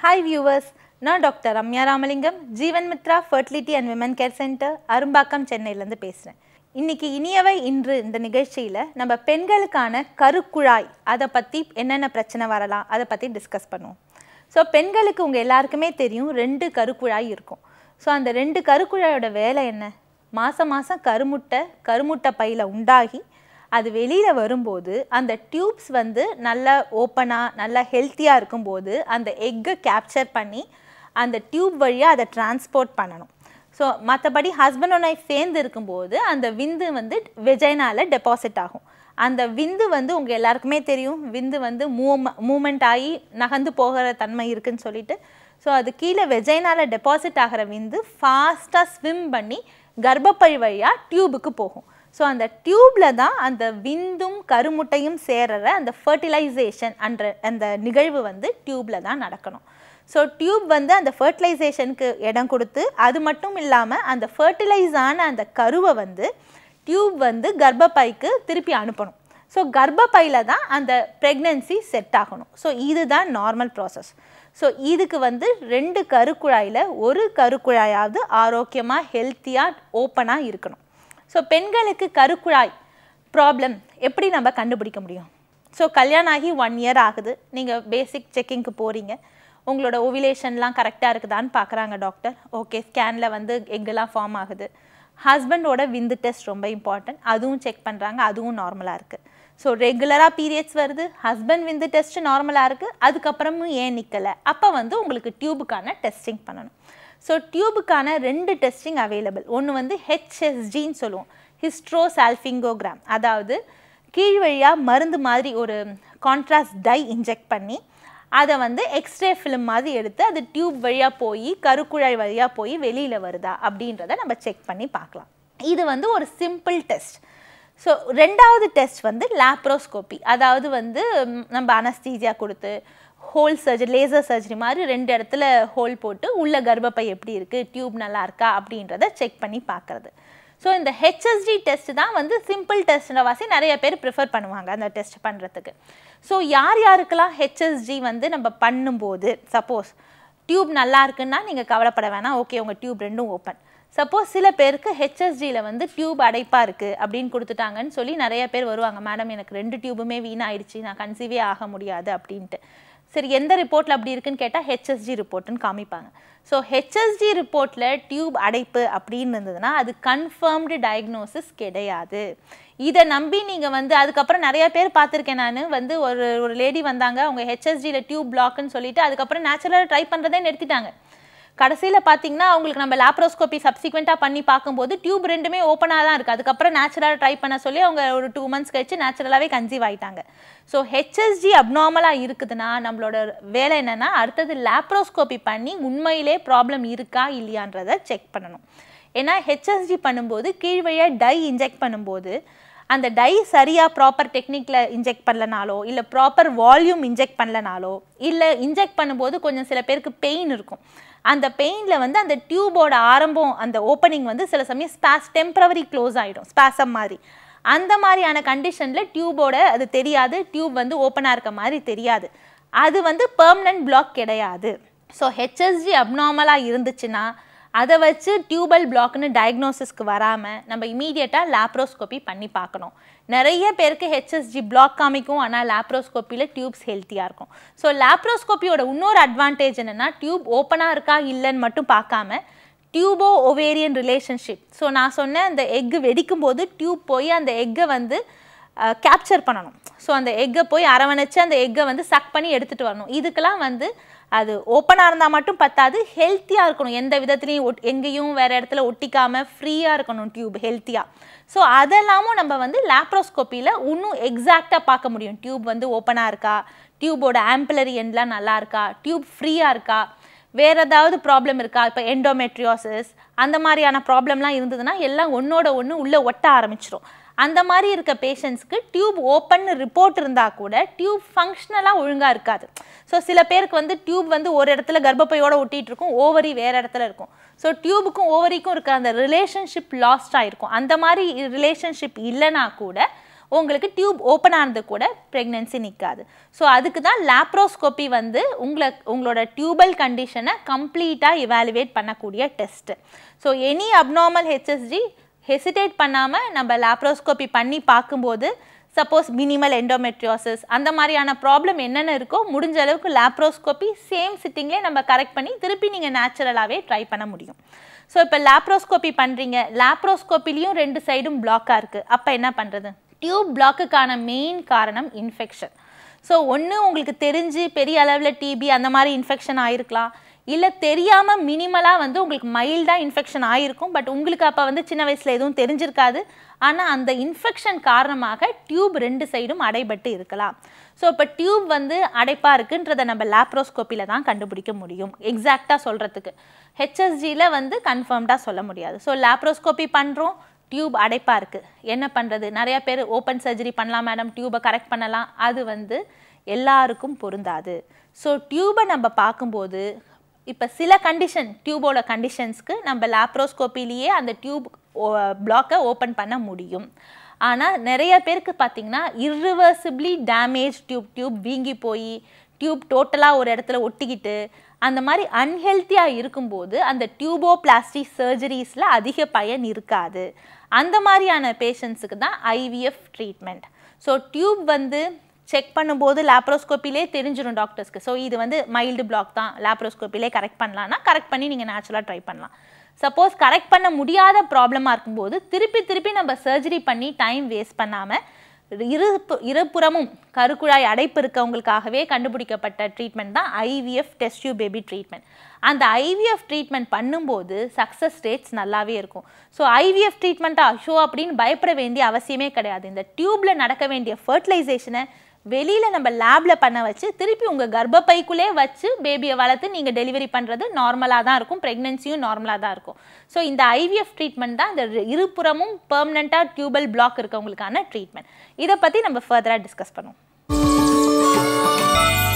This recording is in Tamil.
ஹாய் வியூவர்ஸ் நான் doctor Ramya Ramalingam Jeevan Mithra fertility and women care centre Arumbakkam சென்னையிலேருந்து பேசுகிறேன் இன்னைக்கு இனியவை இன்று இந்த நிகழ்ச்சியில் நம்ம பெண்களுக்கான கருக்குழாய் அதை பற்றி என்னென்ன பிரச்சனை வரலாம் அதை பற்றி டிஸ்கஸ் பண்ணுவோம் ஸோ பெண்களுக்கு உங்கள் எல்லாருக்குமே தெரியும் ரெண்டு கருக்குழாய் இருக்கும் ஸோ அந்த ரெண்டு கருக்குழாயோட வேலை என்ன மாதம் மாதம் கருமுட்டை கருமுட்டை பையில் உண்டாகி அது வெளியில் வரும்போது அந்த டியூப்ஸ் வந்து நல்லா ஓப்பனாக நல்லா ஹெல்த்தியாக இருக்கும்போது அந்த எக்கை கேப்சர் பண்ணி அந்த டியூப் வழியாக அதை டிரான்ஸ்போர்ட் பண்ணணும் ஸோ மற்றபடி ஹஸ்பண்ட் அண்ட் ஒய்ஃப் சேர்ந்து இருக்கும்போது அந்த விந்து வந்து வெஜைனால டெபாசிட் ஆகும் அந்த விந்து வந்து உங்கள் எல்லாருக்குமே தெரியும் விந்து வந்து மூவ் மூமெண்ட் ஆகி நகர்ந்து போகிற தன்மை இருக்குன்னு சொல்லிட்டு ஸோ அது கீழே வெஜைனால டெபாசிட் ஆகிற விந்து ஃபாஸ்ட்டாக ஸ்விம் பண்ணி கர்ப்பப்பை வழியாக டியூபுக்கு போகும் ஸோ அந்த டியூப்பில் தான் அந்த விந்தும் கருமுட்டையும் சேரற அந்த ஃபர்டிலைசேஷன் அன்ற அந்த நிகழ்வு வந்து டியூப்பில் தான் நடக்கணும் ஸோ டியூப் வந்து அந்த ஃபர்டிலைசேஷனுக்கு இடம் கொடுத்து அது மட்டும் இல்லாமல் அந்த ஃபர்டிலைஸ் ஆன அந்த கருவை வந்து டியூப் வந்து கர்ப்பப்பைக்கு திருப்பி அனுப்பணும் ஸோ கர்ப்பப்பையில் தான் அந்த ப்ரெக்னென்சி செட் ஆகணும் ஸோ இதுதான் நார்மல் ப்ராசஸ் ஸோ இதுக்கு வந்து ரெண்டு கருக்குழாயில் ஒரு கருக்குழாயாவது ஆரோக்கியமாக ஹெல்த்தியாக ஓப்பனாக இருக்கணும் ஸோ பெண்களுக்கு கருக்குழாய் ப்ராப்ளம் எப்படி நம்ம கண்டுபிடிக்க முடியும் ஸோ கல்யாணம் ஆகி ஒன் இயர் ஆகுது நீங்கள் பேசிக் செக்கிங்க்கு போகிறீங்க உங்களோட ஓவிலேஷன்லாம் கரெக்டாக இருக்குதான்னு பார்க்குறாங்க டாக்டர் ஓகே ஸ்கேனில் வந்து எங்கெல்லாம் ஃபார்ம் ஆகுது ஹஸ்பண்டோட விந்து டெஸ்ட் ரொம்ப இம்பார்ட்டன்ட் அதுவும் செக் பண்ணுறாங்க அதுவும் நார்மலாக இருக்குது ஸோ ரெகுலராக பீரியட்ஸ் வருது ஹஸ்பண்ட் விந்து டெஸ்ட் நார்மலாக இருக்குது அதுக்கப்புறமும் ஏன் நிற்கலை அப்போ வந்து உங்களுக்கு டியூபுக்கான டெஸ்டிங் பண்ணணும் ஸோ டியூபுக்கான ரெண்டு டெஸ்டிங் அவைலபிள் ஒன்று வந்து ஹெச்எஸ்ஜின்னு சொல்லுவோம் ஹிஸ்ட்ரோசால்ஃபிங்கோகிராம் அதாவது கீழ் வழியாக மருந்து மாதிரி ஒரு கான்ட்ராஸ்ட் டை இன்ஜெக்ட் பண்ணி அதை வந்து எக்ஸ்ரே ஃபிலிம் மாதிரி எடுத்து அது டியூப் வழியாக போய் கருக்குழாய் வழியாக போய் வெளியில் வருதா அப்படின்றத நம்ம செக் பண்ணி பார்க்கலாம் இது வந்து ஒரு சிம்பிள் டெஸ்ட் ஸோ ரெண்டாவது டெஸ்ட் வந்து லேப்ரோஸ்கோப்பி அதாவது வந்து ம், நம்ம அனஸ்தீசியா கொடுத்து ஹோல் சர்ஜரி லேசர் சர்ஜரி மாதிரி ரெண்டு இடத்துல ஹோல் போட்டு உள்ள கர்ப்பப்பை எப்படி இருக்குது டியூப் நல்லா இருக்கா அப்படின்றத செக் பண்ணி பார்க்குறது ஸோ இந்த ஹெச்எஸ்டி டெஸ்ட் தான் வந்து சிம்பிள் டெஸ்ட்ன்ற வாசி நிறைய பேர் ப்ரிஃபர் பண்ணுவாங்க அந்த டெஸ்ட் பண்ணுறதுக்கு ஸோ யார் யாருக்கெல்லாம் ஹெச்எஸ்ஜி வந்து நம்ம பண்ணும்போது சப்போஸ் டியூப் நல்லா இருக்குன்னா நீங்கள் கவலைப்பட வேணாம் ஓகே உங்கள் டியூப் ரெண்டும் ஓப்பன் சப்போஸ் சில பேருக்கு ஹெச்எஸ்ஜியில் வந்து டியூப் அடைப்பாக இருக்குது அப்படின்னு கொடுத்துட்டாங்கன்னு சொல்லி நிறைய பேர் வருவாங்க மேடம் எனக்கு ரெண்டு டியூபுமே வீணாயிடுச்சு நான் கன்சீவே ஆக முடியாது அப்படின்ட்டு சரி எந்த ரிப்போர்ட்டில் அப்படி இருக்குன்னு கேட்டால் ஹெச்எஸ்ஜி ரிப்போர்ட்டுன்னு காமிப்பாங்க ஸோ ஹெச்எஸ்ஜி ரிப்போர்ட்டில் டியூப் அடைப்பு அப்படின்னு இருந்ததுன்னா அது கன்ஃபர்ம்டு டயக்னோசிஸ் கிடையாது இதை நம்பி நீங்கள் வந்து அதுக்கப்புறம் நிறைய பேர் பார்த்துருக்கேன் நான் வந்து ஒரு ஒரு லேடி வந்தாங்க அவங்க ஹெச்எஸ்ஜியில் டியூப் பிளாக்னு சொல்லிட்டு அதுக்கப்புறம் நேச்சுரலாக ட்ரை பண்ணுறதே நிறுத்திட்டாங்க கடைசியில் பார்த்தீங்கன்னா அவங்களுக்கு நம்ம லேப்ரோஸ்கோபி சப்சிக்வெண்ட்டாக பண்ணி பார்க்கும்போது டியூப் ரெண்டுமே ஓப்பனாக தான் இருக்குது அதுக்கப்புறம் நேச்சுரலாக ட்ரை பண்ண சொல்லி அவங்க ஒரு டூ மந்த்ஸ் கழிச்சு நேச்சுரலாகவே கன்சீவ் ஆயிட்டாங்க ஸோ ஹெச்எஸ்ஜி அப்நார்மலாக இருக்குதுன்னா நம்மளோட வேலை என்னென்னா அடுத்தது லேப்ரோஸ்கோபி பண்ணி உண்மையிலே ப்ராப்ளம் இருக்கா இல்லையான்றதை செக் பண்ணணும் ஏன்னா ஹெச்எஸ்ஜி பண்ணும்போது கீழ் வழியாக டை இன்ஜெக்ட் பண்ணும்போது அந்த டை சரியாக ப்ராப்பர் டெக்னிக்கில் இன்ஜெக்ட் பண்ணலனாலோ இல்லை ப்ராப்பர் வால்யூம் இன்ஜெக்ட் பண்ணலனாலோ இல்லை இன்ஜெக்ட் பண்ணும்போது கொஞ்சம் சில பேருக்கு பெயின் இருக்கும் அந்த பெயினில் வந்து அந்த டியூபோட ஆரம்பம் அந்த ஓப்பனிங் வந்து சில சமயம் ஸ்பாஸ் டெம்பரவரி க்ளோஸ் ஆகிடும் ஸ்பாசம் மாதிரி அந்த மாதிரியான கண்டிஷனில் டியூபோட அது தெரியாது டியூப் வந்து ஓப்பனாக இருக்க மாதிரி தெரியாது அது வந்து பெர்மனன்ட் பிளாக் கிடையாது ஸோ ஹெச்எஸ்ஜி அப்நார்மலாக இருந்துச்சுன்னா அதை வச்சு டியூபல் பிளாக்னு டயக்னோசிஸ்க்கு வராமல் நம்ம இமீடியட்டாக லேப்ரோஸ்கோப்பி பண்ணி பார்க்கணும் நிறைய பேருக்கு ஹெச்எஸ்ஜி பிளாக் காமிக்கும் ஆனால் லேப்ரோஸ்கோப்பியில் டியூப்ஸ் ஹெல்த்தியாக இருக்கும் ஸோ லேப்ரோஸ்கோப்பியோட இன்னொரு அட்வான்டேஜ் என்னென்னா டியூப் ஓப்பனாக இருக்கா இல்லைன்னு மட்டும் பார்க்காம டியூபோ ஒவேரியன் ரிலேஷன்ஷிப் ஸோ நான் சொன்னேன் அந்த எக்கு வெடிக்கும் போது டியூப் போய் அந்த எக்கை வந்து கேப்சர் பண்ணணும் ஸோ அந்த எக்கை போய் அரவணைச்சு அந்த எக்கை வந்து சக் பண்ணி எடுத்துகிட்டு வரணும் இதுக்கெல்லாம் வந்து அது ஓப்பனாக இருந்தால் மட்டும் பத்தாது ஹெல்த்தியாக இருக்கணும் எந்த விதத்துலையும் ஒட் எங்கேயும் வேறு இடத்துல ஒட்டிக்காமல் ஃப்ரீயாக இருக்கணும் டியூப் ஹெல்த்தியாக ஸோ அதெல்லாமும் நம்ம வந்து லேப்ரோஸ்கோப்பியில் இன்னும் எக்ஸாக்டாக பார்க்க முடியும் டியூப் வந்து ஓப்பனாக இருக்கா டியூபோட ஆம்பிளரி எண்ட்லாம் நல்லா இருக்கா டியூப் ஃப்ரீயாக இருக்கா வேறு ஏதாவது ப்ராப்ளம் இருக்கா இப்போ எண்டோமெட்ரியோசிஸ் அந்த மாதிரியான ப்ராப்ளம்லாம் இருந்ததுன்னா எல்லாம் ஒன்றோட ஒன்று உள்ளே ஒட்ட ஆரம்பிச்சிடும் அந்த மாதிரி இருக்க பேஷண்ட்ஸ்க்கு டியூப் ஓப்பன் ரிப்போர்ட் இருந்தால் கூட டியூப் ஃபங்க்ஷனலாக ஒழுங்காக இருக்காது ஸோ சில பேருக்கு வந்து டியூப் வந்து ஒரு இடத்துல கர்ப்பப்பையோட ஒட்டிட்டு இருக்கும் ஓவரி வேறு இடத்துல இருக்கும் ஸோ டியூபுக்கும் ஓவரிக்கும் இருக்க அந்த ரிலேஷன்ஷிப் லாஸ்ட் ஆகிருக்கும் அந்த மாதிரி ரிலேஷன்ஷிப் இல்லைனா கூட உங்களுக்கு டியூப் ஓப்பன் ஆனது கூட ப்ரெக்னென்சி நிற்காது ஸோ அதுக்கு தான் லேப்ரோஸ்கோப்பி வந்து உங்களை உங்களோட டியூபல் கண்டிஷனை கம்ப்ளீட்டாக இவாலுவேட் பண்ணக்கூடிய test so any abnormal HSG hesitate பண்ணாமல் நம்ம லேப்ரோஸ்கோப்பி பண்ணி பார்க்கும்போது சப்போஸ் மினிமல் எண்டோமெட்ரியோசிஸ் அந்த மாதிரியான ப்ராப்ளம் என்னென்ன இருக்கோ முடிஞ்ச அளவுக்கு லேப்ரோஸ்கோப்பி சேம் சிட்டிங்லேயே நம்ம கரெக்ட் பண்ணி திருப்பி நீங்கள் நேச்சுரலாகவே ட்ரை பண்ண முடியும் ஸோ இப்போ லேப்ரோஸ்கோப்பி பண்ணுறீங்க லேப்ரோஸ்கோப்பிலையும் ரெண்டு சைடும் பிளாக்காக இருக்குது அப்போ என்ன பண்ணுறது டியூப் பிளாக்குக்கான மெயின் காரணம் இன்ஃபெக்ஷன் ஸோ ஒன்று உங்களுக்கு தெரிஞ்சு பெரிய அளவில் டிபி அந்த மாதிரி இன்ஃபெக்ஷன் ஆயிருக்கலாம் இல்லை தெரியாமல் மினிமலாக வந்து உங்களுக்கு மைல்டாக இன்ஃபெக்ஷன் ஆகிருக்கும் பட் உங்களுக்கு அப்போ வந்து சின்ன வயசில் எதுவும் தெரிஞ்சிருக்காது ஆனால் அந்த இன்ஃபெக்ஷன் காரணமாக டியூப் ரெண்டு சைடும் அடைபட்டு இருக்கலாம் ஸோ இப்போ டியூப் வந்து அடைப்பாக இருக்குன்றதை நம்ம லேப்ரோஸ்கோப்பியில் தான் கண்டுபிடிக்க முடியும் எக்ஸாக்டாக சொல்கிறதுக்கு ஹெச்எஸ்ஜியில் வந்து கன்ஃபார்ம்டாக சொல்ல முடியாது ஸோ லேப்ரோஸ்கோப்பி பண்ணுறோம் டியூப் அடைப்பாக இருக்குது என்ன பண்ணுறது நிறைய பேர் ஓப்பன் சர்ஜரி பண்ணலாம் மேடம் டியூபை கரெக்ட் பண்ணலாம் அது வந்து எல்லாருக்கும் பொருந்தாது ஸோ டியூபை நம்ம பார்க்கும்போது இப்போ சில கண்டிஷன் டியூபோட கண்டிஷன்ஸ்க்கு நம்ம லேப்ரோஸ்கோப்பிலேயே அந்த டியூப் பிளாக்கை ஓப்பன் பண்ண முடியும் ஆனால் நிறைய பேருக்கு பார்த்தீங்கன்னா இர்ரிவர்சிபிளி டேமேஜ் டியூப் டியூப் வீங்கி போய் டியூப் டோட்டலாக ஒரு இடத்துல ஒட்டிக்கிட்டு அந்த மாதிரி அன்ஹெல்த்தியாக இருக்கும்போது அந்த டியூபோபிளாஸ்டி சர்ஜரிஸில் அதிக பயன் இருக்காது அந்த மாதிரியான பேஷண்ட்ஸுக்கு தான் ஐவிஎஃப் ட்ரீட்மெண்ட் ஸோ டியூப் வந்து செக் பண்ணும்போது லேப்ரோஸ்கோப்பிலே தெரிஞ்சிடும் டாக்டர்ஸ்க்கு ஸோ இது வந்து மைல்டு பிளாக் தான் லேப்ரோஸ்கோப்பிலே கரெக்ட் பண்ணலான்னா கரெக்ட் பண்ணி நீங்கள் நேச்சுரலாக ட்ரை பண்ணலாம் சப்போஸ் கரெக்ட் பண்ண முடியாத ப்ராப்ளமாக இருக்கும்போது திருப்பி திருப்பி நம்ம சர்ஜரி பண்ணி டைம் வேஸ்ட் பண்ணாமல் இரு இருபுறமும் கருக்குழாய் அடைப்பு இருக்கவங்களுக்காகவே கண்டுபிடிக்கப்பட்ட ட்ரீட்மெண்ட் தான் ஐவிஎஃப் டெஸ்டியூ பேபி ட்ரீட்மெண்ட் அந்த ஐவிஎஃப் ட்ரீட்மெண்ட் பண்ணும்போது சக்ஸஸ் ரேட்ஸ் நல்லாவே இருக்கும் ஸோ ஐவிஎஃப் ட்ரீட்மெண்ட்டாக ஷோ அப்படின்னு பயப்பட வேண்டிய அவசியமே கிடையாது இந்த டியூப்பில் நடக்க வேண்டிய ஃபர்டிலைசேஷனை வெளியில் நம்ம லேபில் பண்ண வச்சு திருப்பி உங்கள் கர்ப்பப்பைக்குள்ளே வச்சு பேபியை வளர்த்து நீங்கள் டெலிவரி பண்ணுறது நார்மலாக தான் இருக்கும் ப்ரெக்னென்சியும் நார்மலாக தான் இருக்கும் ஸோ இந்த ஐவிஎஃப் ட்ரீட்மெண்ட் தான் இந்த இருபுறமும் பெர்மனண்ட்டாக டியூபல் பிளாக் இருக்கவங்களுக்கான ட்ரீட்மெண்ட் இதை பற்றி நம்ம ஃபர்தராக டிஸ்கஸ் பண்ணுவோம்